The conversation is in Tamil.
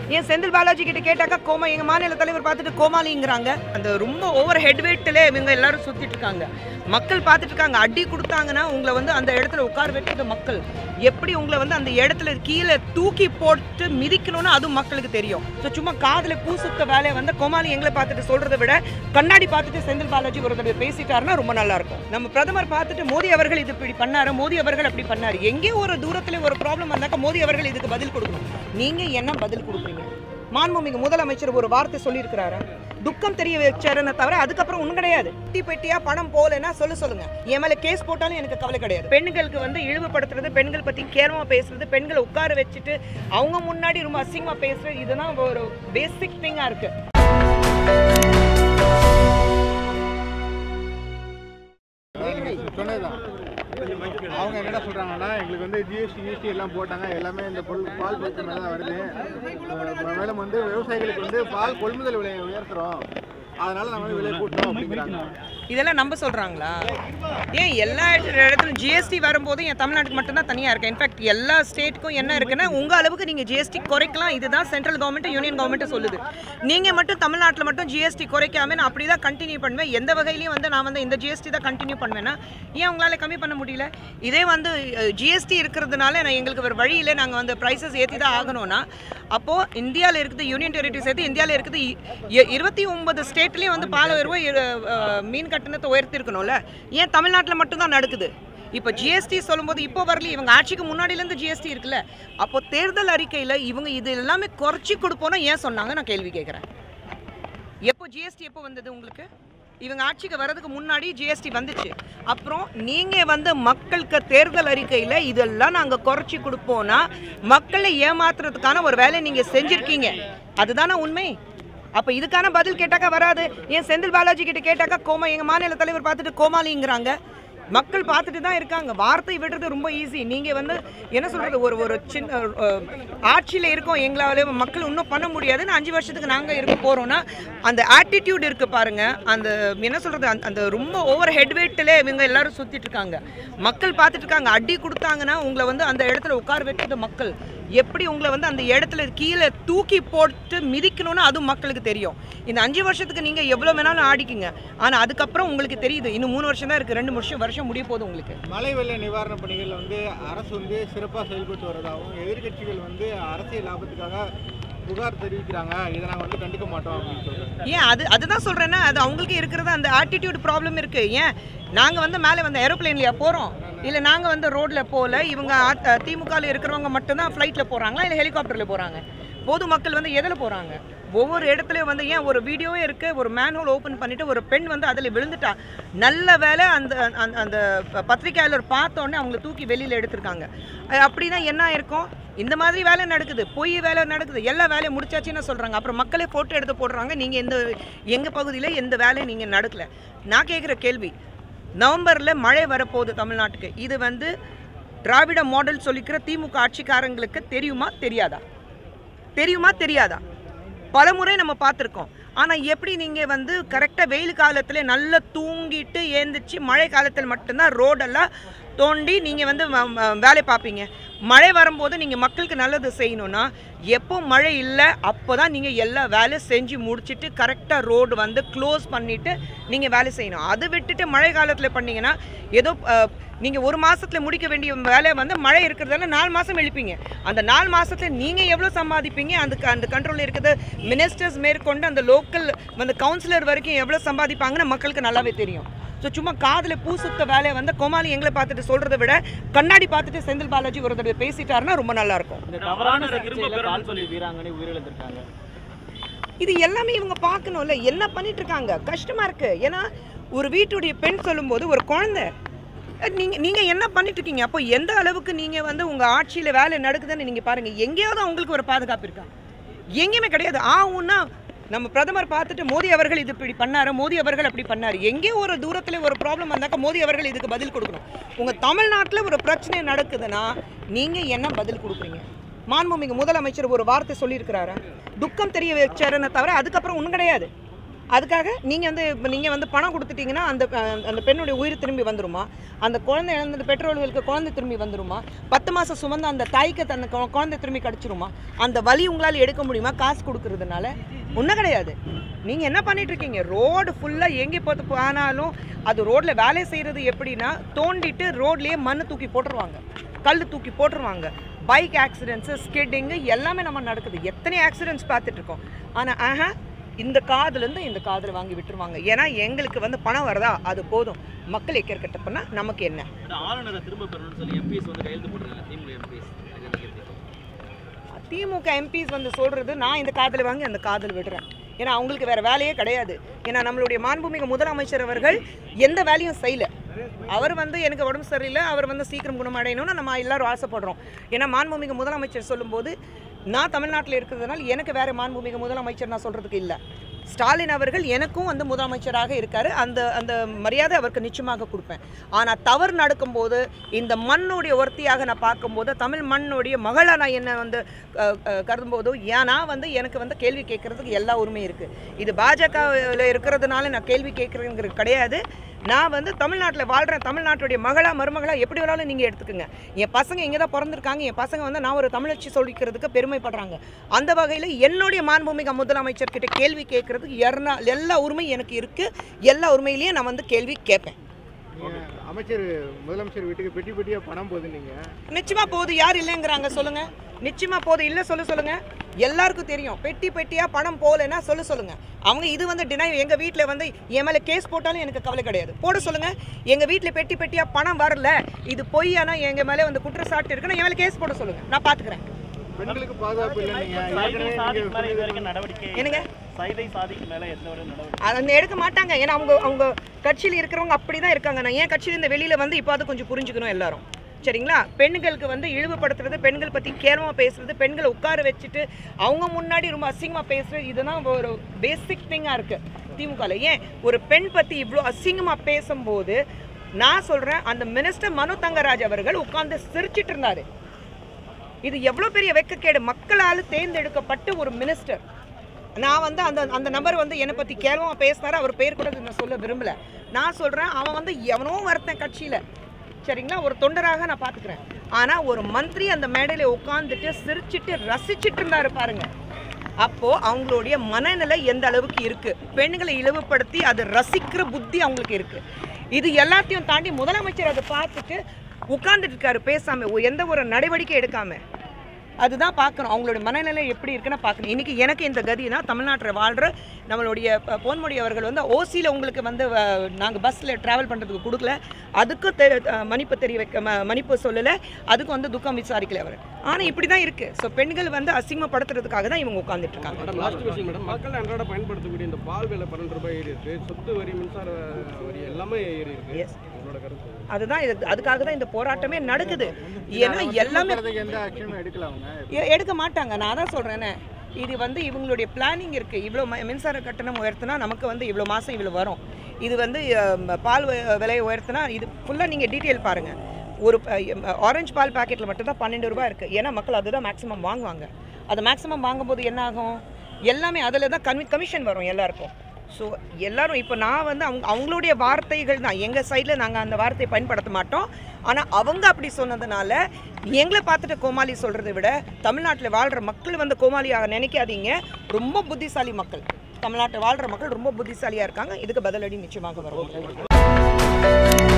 ஏன் செந்தில் பாலாஜி கிட்ட கேட்டாக்கா கோமா எங்க மாநில தலைவர் பார்த்துட்டு கோமாளிங்கிறாங்க அந்த ரொம்ப ஓவர் ஹெட்வெயிட்ல இவங்க எல்லாரும் சுத்திட்டு இருக்காங்க மக்கள் பார்த்துட்டு இருக்காங்க அடி கொடுத்தாங்கன்னா உங்களை வந்து அந்த இடத்துல உட்கார வைக்கிறது மக்கள் எப்படி உங்களை வந்து அந்த இடத்துல கீழே தூக்கி போட்டு மிதிக்கணும்னு அதுவும் மக்களுக்கு தெரியும் ஸோ சும்மா காதுல பூ சுத்த வேலையை வந்து கோமாளி எங்களை பார்த்துட்டு சொல்றதை விட கண்ணாடி பார்த்துட்டு செந்தில் பாலாஜி ஒரு தடவை பேசிட்டாருன்னா ரொம்ப நல்லா இருக்கும் நம்ம பிரதமர் பார்த்துட்டு மோடி அவர்கள் இது இப்படி பண்ணாரு மோடி அவர்கள் அப்படி பண்ணாரு எங்கேயோ ஒரு தூரத்துல ஒரு ப்ராப்ளம் வந்தாக்கா மோடி அவர்கள் இதுக்கு பதில் கொடுக்கணும் நீங்க என்ன பதில் கொடுக்குறீங்க மாண்புமிகு முதலமைச்சர் ஒரு வார்த்தை சொல்லியிருக்கிறாரு துக்கம் தெரிய வச்சாருன்னு தவிர அதுக்கப்புறம் ஒன்றும் கிடையாது பெட்டி பெட்டியா பணம் போகலைன்னா சொல்ல சொல்லுங்க என் மேல கேஸ் போட்டாலும் எனக்கு கவலை கிடையாது பெண்களுக்கு வந்து இழிவுபடுத்துறது பெண்கள் பத்தி கேரமா பேசுறது பெண்களை உட்கார வச்சுட்டு அவங்க முன்னாடி ரொம்ப அசிங்கமா பேசுறது இதுதான் ஒரு பேசிக் திங்கா இருக்கு சொன்னதுதான் அவங்க என்ன சொல்றாங்கன்னா எங்களுக்கு வந்து ஜிஎஸ்டி ஜிஎஸ்டி எல்லாம் போட்டாங்க எல்லாமே இந்த பொருள் பால் பொருட்கள் மேலே தான் வருது அஹ் மேலும் வந்து விவசாயிகளுக்கு வந்து பால் கொள்முதல் விலையை உயர்த்துறோம் அதனால நம்ம வந்து விலையை கூட்டணும் அப்படிங்கிறாங்க இதெல்லாம் நம்ப சொல்றாங்களா ஏன் எல்லா இடத்துலையும் ஜிஎஸ்டி வரும்போது என் தமிழ்நாட்டுக்கு மட்டும்தான் தனியா இருக்கு இன்ஃபேக்ட் எல்லா ஸ்டேட்டுக்கும் என்ன இருக்குன்னா உங்க அளவுக்கு நீங்க ஜிஎஸ்டி குறைக்கலாம் இதுதான் சென்ட்ரல் கவர்மெண்ட் யூனியன் கவர்மெண்ட் சொல்லுது நீங்க மட்டும் தமிழ்நாட்டில் மட்டும் ஜிஎஸ்டி குறைக்காம நான் அப்படி தான் கண்டினியூ பண்ணுவேன் எந்த வகையிலையும் வந்து நான் வந்து இந்த ஜிஎஸ்டி தான் கண்டினியூ பண்ணுவேன்னா ஏன் உங்களால கம்மி பண்ண முடியல இதே வந்து ஜிஎஸ்டி இருக்கிறதுனால நான் எங்களுக்கு ஒரு வழியில் நாங்கள் வந்து ப்ரைஸஸ் ஏற்றி தான் ஆகணும்னா அப்போது இந்தியாவில் இருக்குது யூனியன் டெரிட்டரி சேர்த்து இந்தியாவில் இருக்குது இ- இ- இருபத்தி ஒன்பது ஸ்டேட்லேயும் வந்து பால் உயர்வு இரு- அஹ், மீன் கட்டணத்தை உயர்த்திருக்கணும்ல ஏன் தமிழ்நாட்டில் மட்டும்தான் நடக்குது இப்போ ஜிஎஸ்டி சொல்லும்போது இப்போ வரல இவங்க ஆட்சிக்கு முன்னாடியிலேருந்து ஜிஎஸ்டி இருக்குல்ல அப்போ தேர்தல் அறிக்கையில் இவங்க இது எல்லாமே குறைச்சி கொடுப்போன்னா ஏன் சொன்னாங்க நான் கேள்வி கேட்குறேன் எப்போ ஜிஎஸ்டி எப்போ வந்தது உங்களுக்கு இவங்க ஆட்சிக்கு வர்றதுக்கு முன்னாடி ஜிஎஸ்டி வந்துச்சு அப்புறம் நீங்கள் வந்து மக்களுக்கு தேர்தல் அறிக்கையில் இதெல்லாம் நாங்கள் குறைச்சி கொடுப்போம்னா மக்களை ஏமாத்துறதுக்கான ஒரு வேலையை நீங்கள் செஞ்சுருக்கீங்க அதுதானே உண்மை அப்போ இதுக்கான பதில் கேட்டாக்கா வராது ஏன் செந்தில் பாலாஜி கிட்ட கேட்டாக்கா கோமா எங்கள் மாநில தலைவர் பார்த்துட்டு கோமாளிங்கிறாங்க மக்கள் பார்த்துட்டு தான் இருக்காங்க வார்த்தை விடுறது ரொம்ப ஈஸி நீங்கள் வந்து என்ன சொல்கிறது ஒரு ஒரு சின்ன ஆட்சியில் இருக்கோம் எங்களால் மக்கள் இன்னும் பண்ண முடியாதுன்னு அஞ்சு வருஷத்துக்கு நாங்கள் இருக்க போகிறோன்னா அந்த ஆட்டிடியூட் இருக்குது பாருங்கள் அந்த என்ன சொல்கிறது அந்த அந்த ரொம்ப ஓவர் ஹெட்வெயிட்டில் இவங்க எல்லாரும் சுற்றிட்டு இருக்காங்க மக்கள் பார்த்துட்டு இருக்காங்க அடி கொடுத்தாங்கன்னா உங்களை வந்து அந்த இடத்துல உட்கார வைக்கிறது மக்கள் எப்படி உங்களை வந்து அந்த இடத்துல கீழே தூக்கி போட்டு மிதிக்கணும்னு அதுவும் மக்களுக்கு தெரியும் இந்த அஞ்சு வருஷத்துக்கு நீங்கள் எவ்வளோ வேணாலும் ஆடிக்கிங்க ஆனால் அதுக்கப்புறம் உங்களுக்கு தெரியுது இன்னும் மூணு வருஷம் தான் இருக்குது ரெண்டு வருஷம் வருஷம் முடிய போகுது உங்களுக்கு மழை வெள்ள நிவாரண பணிகளில் வந்து அரசு வந்து சிறப்பாக செயல்பட்டு வருவதாகவும் எதிர்க்கட்சிகள் வந்து அரசியல் லாபத்துக்காக புகார் தெரிவிக்கிறாங்க இதை நாங்கள் வந்து கண்டுக்க மாட்டோம் அப்படின்னு சொல்றாங்க ஏன் அது அதுதான் சொல்கிறேன்னா அது அவங்களுக்கு இருக்கிறது அந்த ஆட்டிடியூட் ப்ராப்ளம் இருக்குது ஏன் நாங்கள் வந்து மேலே வந்து ஏரோப்ளேன்லையா போகிறோம் இல்லை நாங்கள் வந்து ரோட்டில் போகல இவங்க திமுகவில் இருக்கிறவங்க மட்டும்தான் ஃப்ளைட்டில் போகிறாங்களா இல்லை ஹெலிகாப்டரில் போகிறாங்க பொதுமக்கள் வந்து எதில் போகிறாங்க ஒவ்வொரு இடத்துலையும் வந்து ஏன் ஒரு வீடியோவே இருக்குது ஒரு மேன்ஹோல் ஓப்பன் பண்ணிவிட்டு ஒரு பெண் வந்து அதில் விழுந்துட்டா நல்ல வேலை அந்த அந்த- அந்த பத்திரிக்கையாளர் பார்த்தோன்னே அவங்கள தூக்கி வெளியில் எடுத்திருக்காங்க அஹ் அப்படின்னா என்ன இருக்கும் இந்த மாதிரி வேலை நடக்குது பொய் வேலை நடக்குது எல்லா வேலையும் முடிச்சாச்சுன்னு சொல்கிறாங்க அப்புறம் மக்களே ஃபோட்டோ எடுத்து போடுறாங்க நீங்கள் எந்த எங்கள் பகுதியில் எந்த வேலையும் நீங்கள் நடக்கல நான் கேட்குற கேள்வி நவம்பரில் மழை வரப்போகுது தமிழ்நாட்டுக்கு இது வந்து திராவிட மாடல் சொல்லிக்கிற திமுக ஆட்சிக்காரங்களுக்கு தெரியுமா தெரியாதா தெரியுமா தெரியாதா பலமுறை நம்ம பார்த்துருக்கோம் ஆனால் எப்படி நீங்கள் வந்து கரெக்டாக வெயில் காலத்தில் நல்லா தூங்கிட்டு ஏந்திரிச்சு மழை காலத்தில் மட்டும்தான் ரோடெல்லாம் தோண்டி நீங்கள் வந்து ம- ம- வேலை பார்ப்பீங்க மழை வரும்போது நீங்கள் மக்களுக்கு நல்லது செய்யணும்னா எப்போ மழை இல்லை அப்போ தான் நீங்கள் எல்லா வேலையும் செஞ்சு முடிச்சுட்டு கரெக்டாக ரோடு வந்து க்ளோஸ் பண்ணிவிட்டு நீங்கள் வேலை செய்யணும் அதை விட்டுட்டு மழை காலத்தில் பண்ணீங்கன்னா ஏதோ நீங்கள் ஒரு மாசத்துல முடிக்க வேண்டிய வேலையை வந்து மழை இருக்கிறதால நாலு மாதம் எழுப்பீங்க அந்த நாலு மாசத்துல நீங்கள் எவ்வளோ சம்பாதிப்பீங்க அதுக்கு அந்த கண்ட்ரோலில் இருக்கிறது மினிஸ்டர்ஸ் மேற்கொண்டு அந்த லோக்கல் வந்து கவுன்சிலர் வரைக்கும் எவ்வளோ சம்பாதிப்பாங்கன்னு மக்களுக்கு நல்லாவே தெரியும் ஸோ சும்மா காதில் பூ சுத்த வேலையை வந்து கோமாளி எங்களை பார்த்துட்டு சொல்கிறத விட கண்ணாடி பார்த்துட்டு செந்தில் பாலாஜி ஒரு தடவை பேசிட்டாருன்னா ரொம்ப நல்லா இருக்கும் இந்த தவறான சிகிச்சையில கால்பந்து வீராங்கனை உயிரிழந்திருக்காங்க இது எல்லாமே இவங்க பார்க்கணும்ல என்ன பண்ணிட்டு இருக்காங்க கஷ்டமா இருக்கு ஏன்னா ஒரு வீட்டுடைய பெண் சொல்லும்போது ஒரு குழந்தை அஹ் நீங்க நீங்க என்ன பண்ணிட்டு இருக்கீங்க அப்போ எந்த அளவுக்கு நீங்க வந்து உங்க ஆட்சியில வேலை நடக்குதுன்னு நீங்க பாருங்க எங்கேயாவது உங்களுக்கு ஒரு பாதுகாப்பு இருக்கா எங்கேயுமே கிடையாது ஆ ஊன்னா நம்ம பிரதமர் பார்த்துட்டு மோடி அவர்கள் இது இப்படி பண்ணாரு மோடி அவர்கள் அப்படி பண்ணாரு எங்கேயோ ஒரு தூரத்துல ஒரு ப்ராப்ளம் வந்தாக்கா மோடி அவர்கள் இதுக்கு பதில் கொடுக்கணும் உங்க தமிழ்நாட்டுல ஒரு பிரச்சனை நடக்குதுன்னா நீங்க என்ன பதில் கொடுக்குறீங்க மாண்புமிகு முதலமைச்சர் ஒரு வார்த்தை சொல்லியிருக்கிறாரு துக்கம் தெரிய வச்சாருன்னு தவிர அதுக்கப்புறம் ஒன்றும் கிடையாது அதுக்காக நீங்கள் வந்து இப்போ நீங்கள் வந்து பணம் கொடுத்துட்டீங்கன்னா அந்த அஹ், அந்த பெண்ணுடைய உயிர் திரும்பி வந்துருமா அந்த குழந்தை இழந்தது பெற்றோர்களுக்கு குழந்தை திரும்பி வந்துருமா பத்து மாதம் சுமந்த அந்த தாய்க்கு அந்த கு- குழந்தை திரும்பி கிடச்சிருமா அந்த வலி உங்களால் எடுக்க முடியுமா காசு கொடுக்கறதுனால ஒன்றும் கிடையாது நீங்கள் என்ன பண்ணிட்டு இருக்கீங்க ரோடு ஃபுல்லாக எங்கே பார்த்து போனாலும் அது ரோட்டில் வேலை செய்கிறது எப்படின்னா தோண்டிட்டு ரோட்லேயே மண்ணை தூக்கி போட்டுருவாங்க கல் தூக்கி போட்டுருவாங்க பைக் ஆக்சிடென்ட்ஸு ஸ்கிட்டிங்கு எல்லாமே நம்ம நடக்குது எத்தனை ஆக்சிடென்ட்ஸ் பார்த்துட்டு இருக்கோம் ஆனால் ஆஹா இந்த காதுலேருந்து இந்த காதில் வாங்கி விட்டுருவாங்க ஏன்னா எங்களுக்கு வந்து பணம் வருதா அது போதும் மக்கள் எக்கர் கட்ட பண்ணால் நமக்கு என்ன இந்த ஆளுநரை திரும்ப பெறணும்னு சொல்லி எம்பிஸ் வந்து கையெழுத்து போட்டுருக்காங்க திமுக எம்பிஸ் திமுக எம்பிஸ் வந்து சொல்கிறது நான் இந்த காதில் வாங்கி அந்த காதில் விடுறேன் ஏன்னா அவங்களுக்கு வேறு வேலையே கிடையாது ஏன்னா நம்மளுடைய மாண்புமிகு முதலமைச்சர் அவர்கள் எந்த வேலையும் செய்யல அவர் வந்து எனக்கு உடம்பு சரியில்லை அவர் வந்து சீக்கிரம் குணமடையணும்னு நம்ம எல்லாரும் ஆசைப்படுறோம் ஏன்னா மாண்புமிகு முதலமைச்சர் சொல்லும்போது நான் தமிழ்நாட்டில் இருக்கிறதுனால எனக்கு வேறு மாண்புமிகு முதலமைச்சர் நான் சொல்கிறதுக்கு இல்லை ஸ்டாலின் அவர்கள் எனக்கும் வந்து முதலமைச்சராக இருக்காரு அந்த அந்த மரியாதை அவருக்கு நிச்சயமாக கொடுப்பேன் ஆனால் தவறு நடக்கும்போது இந்த மண்ணுடைய ஒருத்தியாக நான் பார்க்கும்போது தமிழ் மண்ணுடைய மகளாக நான் என்ன வந்து அஹ், அஹ், கருதும்போது ஏன்னா வந்து எனக்கு வந்து கேள்வி கேட்கறதுக்கு எல்லா உரிமையும் இருக்குது இது பாஜகவில் இருக்கிறதுனால நான் கேள்வி கேட்குறேங்கிறது கிடையாது நான் வந்து தமிழ்நாட்டில் வாழ்கிறேன் தமிழ்நாட்டுடைய மகளா மருமகளா எப்படி வேணாலும் நீங்கள் எடுத்துக்கோங்க என் பசங்க இங்கே தான் பிறந்திருக்காங்க என் பசங்க வந்து நான் ஒரு தமிழச்சி சொல்லிக்கிறதுக்கு பெருமைப்படுறாங்க அந்த வகையில் என்னுடைய மாண்புமிகு முதலமைச்சர் கிட்ட கேள்வி கேட்கறதுக்கு எல்லா எல்லா உரிமையும் எனக்கு இருக்குது எல்லா உரிமையிலையும் நான் வந்து கேள்வி கேட்பேன் நீங்க அமைச்சர் முதலமைச்சர் வீட்டுக்கு பெட்டி பெட்டியா பணம் போகுது நீங்க நிச்சயமா போகுது யார் இல்லைங்கிறாங்க சொல்லுங்க நிச்சயமா போகுது இல்லை சொல்ல சொல்லுங்க எல்லாருக்கும் தெரியும் பெட்டி பெட்டியா பணம் போகலைன்னா சொல்ல சொல்லுங்க அவங்க இது வந்து டினை எங்க வீட்டில் வந்து என் மேலே கேஸ் போட்டாலும் எனக்கு கவலை கிடையாது போட சொல்லுங்க எங்க வீட்டில் பெட்டி பெட்டியா பணம் வரல இது பொய்யானா எங்க மேலே வந்து குற்றச்சாட்டு இருக்குன்னா என் மேலே கேஸ் போட சொல்லுங்க நான் பார்த்துக்கிறேன் பெண்களுக்கு பாதுகாப்பு இல்லை நீங்க சைதை ஏற்கனவே சாதிக்கு நீங்க மேல இது வரைக்கும் நடவடிக்கை என்னங்க சைதை சாதிக்கு மேல எந்த ஒரு நடவடிக்கை அதை எடுக்க மாட்டாங்க ஏன்னா அவங்க அவங்க கட்சியில் இருக்கிறவங்க அப்படி தான் இருக்காங்க நான் ஏன் கட்சியிலேருந்து வெளியில் வந்து இப்போ அது கொஞ்சம் புரிஞ்சுக்கணும் எல்லாரும் சரிங்களா பெண்களுக்கு வந்து இழிவுபடுத்துறது பெண்கள் பற்றி கேவலமாக பேசுறது பெண்களை உட்கார வச்சுட்டு அவங்க முன்னாடி ரொம்ப அசிங்கமாக பேசுறது இதுதான் ஒரு பேசிக் திங்காக இருக்குது திமுகவில் ஏன் ஒரு பெண் பற்றி இவ்வளோ அசிங்கமாக பேசும்போது நான் சொல்கிறேன் அந்த மினிஸ்டர் மனு தங்கராஜ் அவர்கள் உட்கார்ந்து சிரிச்சிட்டு இருந்தாரு இது எவ்வளோ பெரிய வெக்கக்கேடு மக்களால் தேர்ந்தெடுக்கப்பட்ட ஒரு மினிஸ்டர் நான் வந்து அந்த அந்த நபர் வந்து என்னை பற்றி கேவலமாக பேசினாரு அவர் பேர் கூட நான் சொல்ல விரும்பல நான் சொல்கிறேன் அவன் வந்து எவனோ ஒருத்தன் கட்சியில் சரிங்களா ஒரு தொண்டராக நான் பார்த்துக்கிறேன் ஆனால் ஒரு மந்திரி அந்த மேடையில் உட்காந்துட்டு சிரிச்சிட்டு ரசிச்சிட்டு இருந்தாரு பாருங்க அப்போது அவங்களுடைய மனநிலை எந்த அளவுக்கு இருக்குது பெண்களை இழிவுபடுத்தி அதை ரசிக்கிற புத்தி அவங்களுக்கு இருக்குது இது எல்லாத்தையும் தாண்டி முதலமைச்சர் அதை பார்த்துட்டு உட்கார்ந்துட்டு இருக்காரு பேசாம ஒ- எந்த ஒரு நடவடிக்கை எடுக்காம அதுதான் பார்க்கணும் அவங்களுடைய மனநிலை எப்படி இருக்குன்னு பார்க்கணும் இன்னைக்கு எனக்கு இந்த கதினா தமிழ்நாட்டில் வாழ்கிற நம்மளுடைய ப- பொன்முடி அவர்கள் வந்து ஓசியில் உங்களுக்கு வந்து நாங்கள் பஸ்ஸில் ட்ராவல் பண்ணுறதுக்கு கொடுக்கல அதுக்கும் தெ அஹ், மன்னிப்பு தெரிய வைக்க ம- மன்னிப்பு சொல்லலை அதுக்கும் வந்து துக்கம் விசாரிக்கல அவர் ஆனால் இப்படி தான் இருக்குது ஸோ பெண்கள் வந்து அசிங்கப்படுத்துறதுக்காக தான் இவங்க உட்காந்துட்டு இருக்காங்க மேடம் லாஸ்ட் கொஸ்டின் மேடம் மக்கள் அன்றாட பயன்படுத்தக்கூடிய இந்த பால் விலை பன்னெண்டு ரூபாய் ஏறி இருக்கு சொத்து வரி மின்சார வரி எல்லாமே ஏறி இருக்கு Yes. உங்களோட கருத்து அதுதான் இது அதுக்காக தான் இந்த போராட்டமே நடக்குது ஏன்னா எல்லாமே திரும்புறதுக்கு எந்த ஆக்ஷனும் எடுக்கல அவங்க எ- எடுக்க மாட்டாங்க நான் தான் சொல்கிறேனே இது வந்து இவங்களுடைய பிளானிங் இருக்குது இவ்வளோ ம- மின்சார கட்டணம் உயர்த்தினா நமக்கு வந்து இவ்வளோ மாதம் இவ்வளோ வரும் இது வந்து அஹ், பால் வ- விலை உயர்த்தினா இது ஃபுல்லாக நீங்கள் டீட்டெயில் பாருங்கள் ஒரு ஆரஞ்சு பால் பாக்கெட்டில் மட்டும்தான் பன்னெண்டு ரூபாய் இருக்குது ஏன்னா மக்கள் அதுதான் மேக்ஸிமம் வாங்குவாங்க அது மேக்ஸிமம் வாங்கும்போது என்ன ஆகும் எல்லாமே அதில் தான் கமி கமிஷன் வரும் எல்லாருக்கும் ஸோ எல்லாரும் இப்போ நான் வந்து அவங்க அவங்களுடைய வார்த்தைகள் தான் எங்கள் சைடில் நாங்கள் அந்த வார்த்தையை பயன்படுத்த மாட்டோம் ஆனால் அவங்க அப்படி சொன்னதுனால எங்களை பார்த்துட்டு கோமாளி சொல்கிறத விட தமிழ்நாட்டில் வாழ்கிற மக்கள் வந்து கோமாளியாக நினைக்காதீங்க ரொம்ப புத்திசாலி மக்கள் தமிழ்நாட்டில் வாழ்கிற மக்கள் ரொம்ப புத்திசாலியாக இருக்காங்க இதுக்கு பதிலடி நிச்சயமாக வரும்